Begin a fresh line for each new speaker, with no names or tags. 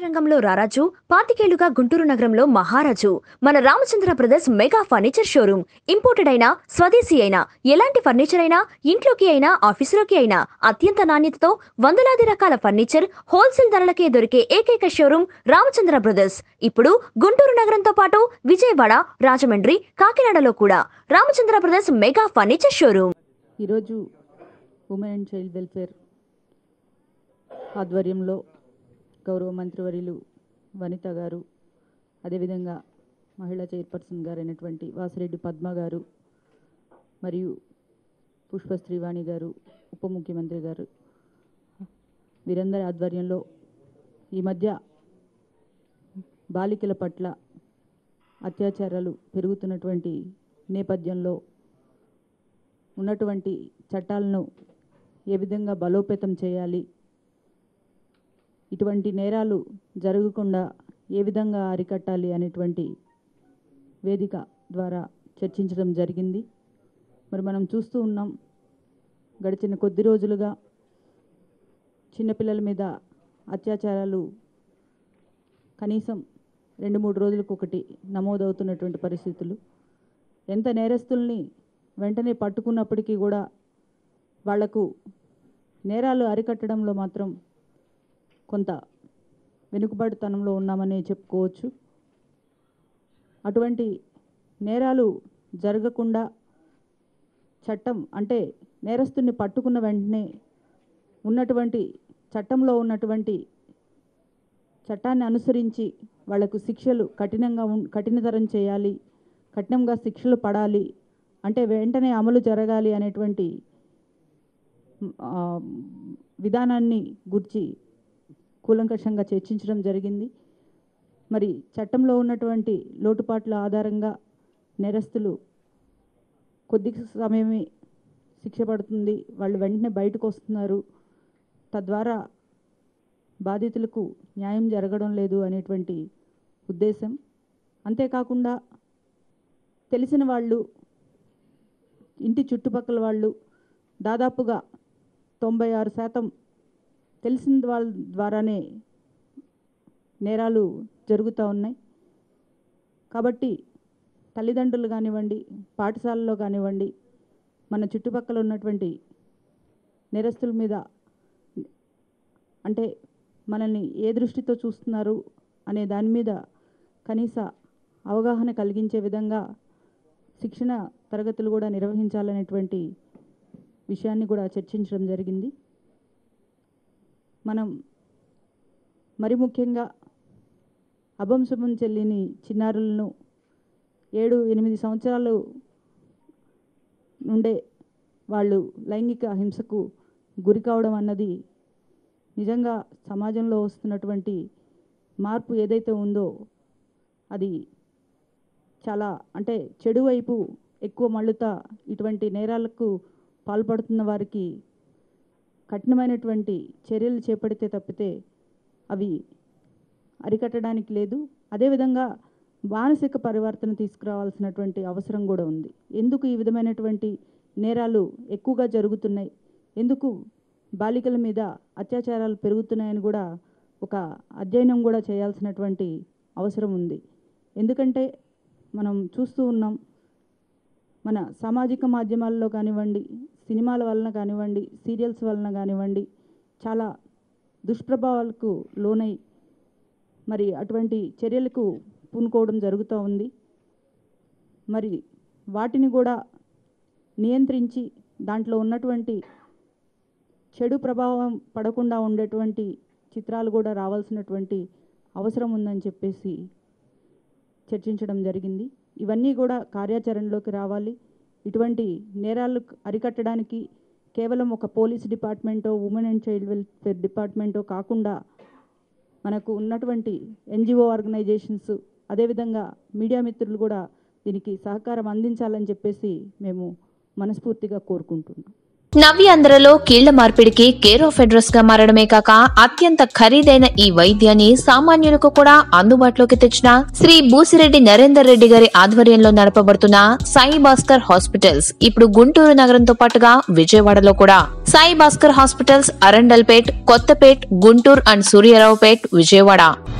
రంగంలో రారాజు పాతికేళ్లుగా గుంటూరు నగరంలో మహారాజు మన Ramachandra brothers mega furniture showroom imported అయినా స్వదేశీ అయినా ఎలాంటి ఫర్నిచర్ అయినా ఇంట్లోకి అయినా ఆఫీసులోకి అయినా అత్యంత నాణ్యతతో వందలాది రకాల ఫర్నిచర్ హోల్సేల్ ధరలకే దొరికే ఏకైక షోరూమ్ రామచంద్ర బ్రదర్స్ ఇప్పుడు గుంటూరు నగరంతో పాటు విజయవాడ రాజమండ్రి కాకినాడలో కూడా Ramachandra brothers mega furniture showroom
ఈరోజు ఉమెన్ అండ్ చైల్డ్ వెల్ఫేర్ ఆధ్వర్యంలో గౌరవ మంత్రివర్యులు వనిత గారు అదేవిధంగా మహిళా చైర్పర్సన్ గారైనటువంటి వాసిరెడ్డి పద్మ గారు మరియు పుష్ప శ్రీవాణి గారు ఉప ముఖ్యమంత్రి గారు వీరందరి ఆధ్వర్యంలో ఈ మధ్య బాలికల పట్ల అత్యాచారాలు పెరుగుతున్నటువంటి నేపథ్యంలో ఉన్నటువంటి చట్టాలను ఏ విధంగా బలోపేతం చేయాలి ఇటువంటి నేరాలు జరగకుండా ఏ విధంగా అరికట్టాలి అనేటువంటి వేదిక ద్వారా చర్చించడం జరిగింది మరి మనం చూస్తూ ఉన్నాం గడిచిన కొద్ది రోజులుగా చిన్నపిల్లల మీద అత్యాచారాలు కనీసం రెండు మూడు రోజులకు ఒకటి నమోదవుతున్నటువంటి పరిస్థితులు ఎంత నేరస్తుల్ని వెంటనే పట్టుకున్నప్పటికీ కూడా వాళ్లకు నేరాలు అరికట్టడంలో మాత్రం కొంత వెనుకబడితనంలో ఉన్నామని చెప్పుకోవచ్చు అటువంటి నేరాలు జరగకుండా చట్టం అంటే నేరస్తుని పట్టుకున్న వెంటనే ఉన్నటువంటి చట్టంలో ఉన్నటువంటి చట్టాన్ని అనుసరించి వాళ్లకు శిక్షలు కఠినంగా ఉన్- కఠినతరం చేయాలి కఠినంగా శిక్షలు పడాలి అంటే వెంటనే అమలు జరగాలి అనేటువంటి ఆ, విధానాన్ని గురించి కూలంకషంగా చర్చించడం జరిగింది మరి చట్టంలో ఉన్నటువంటి లోటుపాట్ల ఆధారంగా నేరస్తులు కొద్ది సమయమే శిక్ష పడుతుంది వాళ్ళు వెంటనే బయటకు వస్తున్నారు తద్వారా బాధితులకు న్యాయం జరగడం లేదు అనేటువంటి ఉద్దేశం అంతేకాకుండా తెలిసిన వాళ్ళు ఇంటి చుట్టుపక్కల వాళ్ళు దాదాపుగా తొంభై ఆరు శాతం తెలిసిన వాళ్ళ ద్వారానే నేరాలు జరుగుతూ ఉన్నాయి కాబట్టి తల్లిదండ్రులు కానివ్వండి పాఠశాలలో కానివ్వండి మన చుట్టుపక్కల ఉన్నటువంటి నేరస్తుల మీద అంటే మనల్ని ఏ దృష్టితో చూస్తున్నారు అనే దాని మీద కనీస అవగాహన కలిగించే విధంగా శిక్షణ తరగతులు కూడా నిర్వహించాలనేటువంటి విషయాన్ని కూడా చర్చించడం జరిగింది మనం మరి ముఖ్యంగా అభంశుభం చెల్లిని చిన్నారులను ఏడు ఎనిమిది సంవత్సరాలు నుండే వాళ్ళు లైంగిక హింసకు గురి కావడం అన్నది నిజంగా సమాజంలో వస్తున్నటువంటి మార్పు ఏదైతే ఉందో అది చాలా అంటే చెడు వైపు ఎక్కువ మళ్ళుతా ఇటువంటి నేరాలకు పాల్పడుతున్న వారికి కఠినమైనటువంటి చర్యలు చేపడితే తప్పితే అవి అరికట్టడానికి లేదు అదేవిధంగా మానసిక పరివర్తన తీసుకురావాల్సినటువంటి అవసరం కూడా ఉంది ఎందుకు ఈ విధమైనటువంటి నేరాలు ఎక్కువగా జరుగుతున్నాయి ఎందుకు బాలికల మీద అత్యాచారాలు పెరుగుతున్నాయని కూడా ఒక అధ్యయనం కూడా చేయాల్సినటువంటి అవసరం ఉంది ఎందుకంటే మనం చూస్తూ ఉన్నాం మన సామాజిక మాధ్యమాల్లో కానివ్వండి సినిమాల వలన కానివ్వండి సీరియల్స్ వలన కానివ్వండి చాలా దుష్ప్రభావాలకు లోనై మరి అటువంటి చర్యలకు పూనుకోవడం జరుగుతూ ఉంది మరి వాటిని కూడా నియంత్రించి దాంట్లో ఉన్నటువంటి చెడు ప్రభావం పడకుండా ఉండేటువంటి చిత్రాలు కూడా రావాల్సినటువంటి అవసరం ఉందని చెప్పేసి చర్చించడం జరిగింది ఇవన్నీ కూడా కార్యాచరణలోకి రావాలి ఇటువంటి నేరాలు అరికట్టడానికి కేవలం ఒక పోలీస్ డిపార్ట్మెంటో ఉమెన్ అండ్ చైల్డ్ వెల్ఫేర్ డిపార్ట్మెంటో కాకుండా మనకు ఉన్నటువంటి ఎన్జిఓ ఆర్గనైజేషన్స్ అదేవిధంగా మీడియా మిత్రులు కూడా దీనికి సహకారం అందించాలని చెప్పేసి మేము మనస్ఫూర్తిగా కోరుకుంటున్నాం
నవ్యాంధ్రలో కీళ్ల మార్పిడికి కేర్ ఆఫ్ అడ్రస్ గా మారడమే కాక అత్యంత ఖరీదైన ఈ వైద్యాన్ని సామాన్యులకు కూడా అందుబాటులోకి తెచ్చిన శ్రీ బూసిరెడ్డి నరేందర్ రెడ్డి గారి ఆధ్వర్యంలో నడపబడుతున్న సాయి భాస్కర్ హాస్పిటల్స్ ఇప్పుడు గుంటూరు నగరంతో పాటుగా విజయవాడలో కూడా సాయి భాస్కర్ హాస్పిటల్స్ అరండల్పేట్ కొత్తపేట్ గుంటూరు అండ్ సూర్యారావుపేట్ విజయవాడ